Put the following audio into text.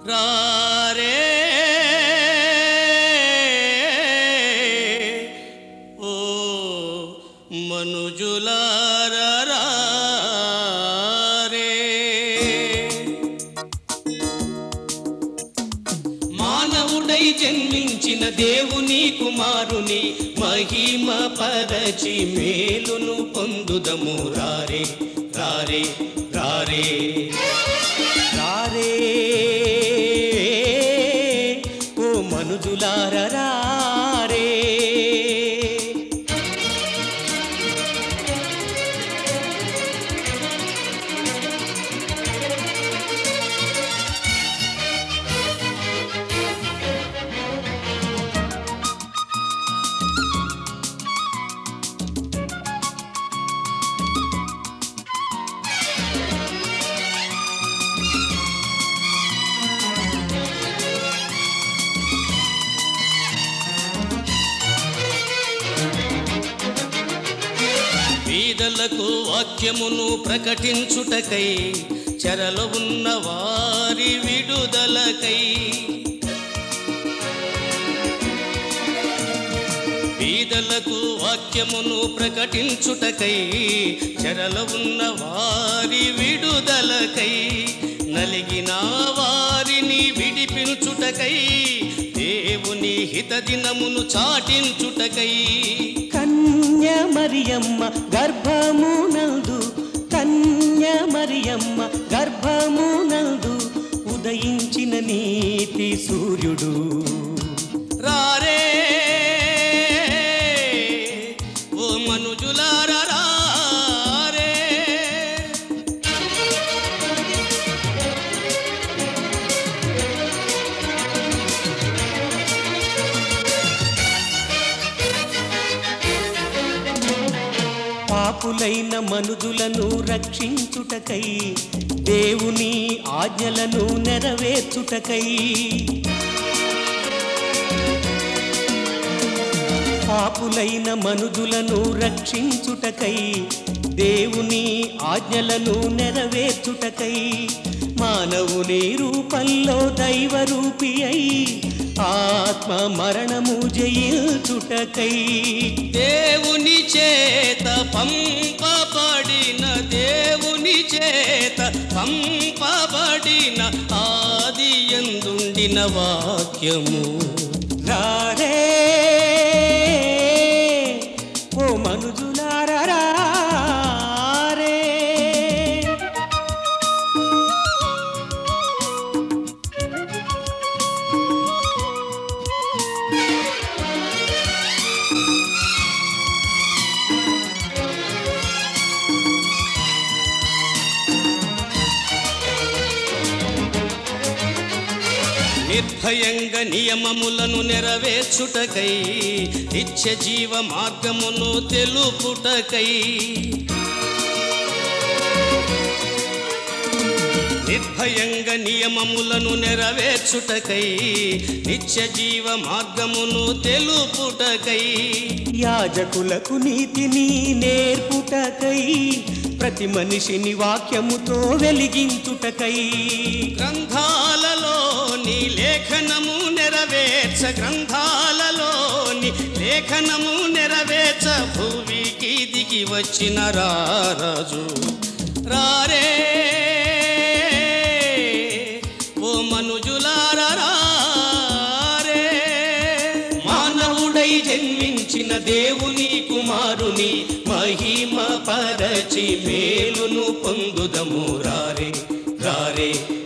రారే ఓ మనుజులార రారే మానవుడై జన్మించిన దేవుని కుమారుని మహిమ పరచి మేలును పొందుదము రారే రారే రారే రారే ఓ మనుజులార రారే బీదలకు వాక్యమును ప్రకటించుటకై చెరలో ఉన్న వారి విడుదలకై బీదలకు వాక్యమును ప్రకటించుటకై చెరలో ఉన్న వారి విడుదలకై నలిగిన వారిని విడిపించుటకై దేవుని హిత దినమును చాటించుటకై కన్య మరియమ్మ గర్భమునందు కన్య మరియమ్మ గర్భమునందు ఉదయించిన నీతి సూర్యుడు రారే ఓ మనుజులార రారే పాపులైన మనుజులను రక్షించుటకై దేవుని ఆజ్ఞలను నెరవేర్చుటకై పాపులైన మనుజులను రక్షించుటకై దేవుని ఆజ్ఞలను నెరవేర్చుటకై మానవుని రూపంలో దైవ రూపి అయి ఆత్మ మరణము జయించుటకై దేవుని చేత పంపబడిన దేవుని చేత పంపబడిన ఆది ఎందుండిన వాక్యము రారే ఓ మనుజులారా రారే నిర్భయంగా నియమములను నెరవేర్చుటకై నిత్య జీవ మార్గమును తెలుపుటకై నిర్భయంగా నియమములను నెరవేర్చుటకై నిత్య జీవ మార్గమును తెలుపుటకై యాజకులకు నీతిని నేర్పుటకై ప్రతి మనిషిని వాక్యముతో వెలిగించుటకై గ్రంథాలలోని లేఖనము నెరవేర్చ గ్రంథాలలోని లేఖనము నెరవేర్చ భూమికి దిగి వచ్చిన రారాజు రారే ఓ మనుజులార రారే మానవుడై జన్మించిన దేవుని కుమారుని మహిమ పరచి మేలును పొందుదము రారే రారే